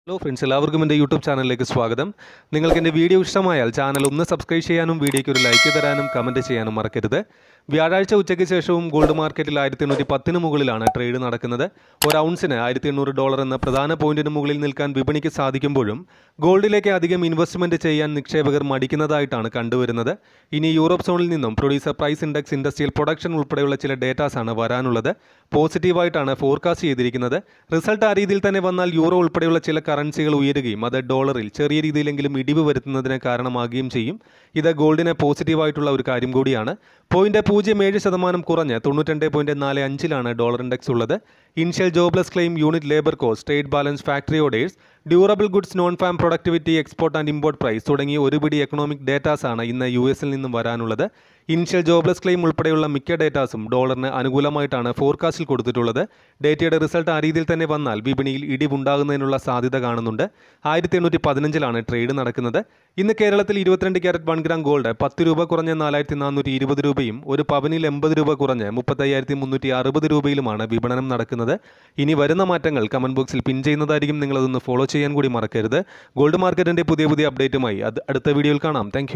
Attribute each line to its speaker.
Speaker 1: hello friends എല്ലാവർക്കും എൻ്റെ YouTube ചാനലിലേക്ക് സ്വാഗതം നിങ്ങൾക്ക് എൻ്റെ വീഡിയോ ഇഷ്ടമായാൽ ചാനൽ ഒന്ന് സബ്സ്ക്രൈബ് ചെയ്യാനും വീഡിയോയ്ക്ക് ഒരു ലൈക്ക് തരാനും കമൻറ്റ് ചെയ്യാനും മറക്കരുത് വ്യാഴാഴ്ച ഉച്ചയ്ക്ക് ശേഷവും ഗോൾഡ് മാർക്കറ്റിൽ ആയിരത്തി എണ്ണൂറ്റി പത്തിന് മുകളിലാണ് ട്രേഡ് നടക്കുന്നത് ഒരു ഔൺസിന് ആയിരത്തി എണ്ണൂറ് ഡോളർ എന്ന പ്രധാന പോയിന്റിന് മുകളിൽ നിൽക്കാൻ വിപണിക്ക് സാധിക്കുമ്പോഴും ഗോൾഡിലേക്ക് അധികം ഇൻവെസ്റ്റ്മെൻറ്റ് ചെയ്യാൻ നിക്ഷേപകർ മടിക്കുന്നതായിട്ടാണ് കണ്ടുവരുന്നത് ഇനി യൂറോപ്പ് സോണിൽ നിന്നും producer price index industrial production ഉൾപ്പെടെയുള്ള ചില ഡേറ്റാസാണ് വരാനുള്ളത് പോസിറ്റീവായിട്ടാണ് ഫോർകാസ്റ്റ് ചെയ്തിരിക്കുന്നത് റിസൾട്ട് ആ രീതിയിൽ തന്നെ വന്നാൽ യൂറോ ഉൾപ്പെടെയുള്ള ചില കറൻസികൾ ഉയരുകയും അത് ഡോളറിൽ ചെറിയ രീതിയിലെങ്കിലും ഇടിവ് വരുത്തുന്നതിന് കാരണമാകുകയും ചെയ്യും ഇത് ഗോൾഡിന് പോസിറ്റീവായിട്ടുള്ള ഒരു കാര്യം കൂടിയാണ് പോയിന്റ് പൂജ്യം ഏഴ് ശതമാനം കുറഞ്ഞ് തൊണ്ണൂറ്റിരണ്ട് പോയിന്റ് നാല് അഞ്ചിലാണ് ഡോളർ ഇൻഡെക്സ് ഉള്ളത് initial jobless claim unit labour cost trade balance factory orders durable goods non farm productivity export and import price തുടങ്ങിയ ഒരുപിടി എക്കണോമിക് ഡേറ്റാസ് ആണ് ഇന്ന് യു എസിൽ നിന്നും വരാനുള്ളത് ഇൻഷ്യൽ ജോബ്ലെസ് ക്ലെയിം ഉൾപ്പെടെയുള്ള മിക്ക ഡേറ്റാസും ഡോളറിന് അനുകൂലമായിട്ടാണ് ഫോർകാസ്റ്റിൽ കൊടുത്തിട്ടുള്ളത് ഡേറ്റയുടെ റിസൾട്ട് ആ രീതിയിൽ തന്നെ വന്നാൽ വിപണിയിൽ ഇടിവുണ്ടാകുന്നതിനുള്ള സാധ്യത കാണുന്നുണ്ട് ആയിരത്തി എണ്ണൂറ്റി പതിനഞ്ചിലാണ് ട്രേഡ് നടക്കുന്നത് ഇന്ന് കേരളത്തിൽ ഇരുപത്തിരണ്ട് ക്യാരറ്റ് വൺ ഗ്രാം ഗോൾഡ് പത്ത് രൂപ കുറഞ്ഞ് നാലായിരത്തി നാനൂറ്റി ഇരുപത് രൂപയും ഒരു പവനിൽ എൺപത് രൂപ കുറഞ്ഞ് മുപ്പത്തയ്യായിരത്തി മുന്നൂറ്റി അറുപത് രൂപയിലുമാണ് വിപണനം നടക്കുന്നത് ഇനി വരുന്ന മാറ്റങ്ങൾ കമന്റ് ബോക്സിൽ പിൻ ചെയ്യുന്നതായിരിക്കും നിങ്ങളതൊന്ന് ഫോളോ ചെയ്യാൻ കൂടി മറക്കരുത് ഗോൾഡ് മാർക്കറ്റിന്റെ പുതിയ പുതിയ അപ്ഡേറ്റുമായി അത് അടുത്ത വീഡിയോയിൽ കാണാം താങ്ക്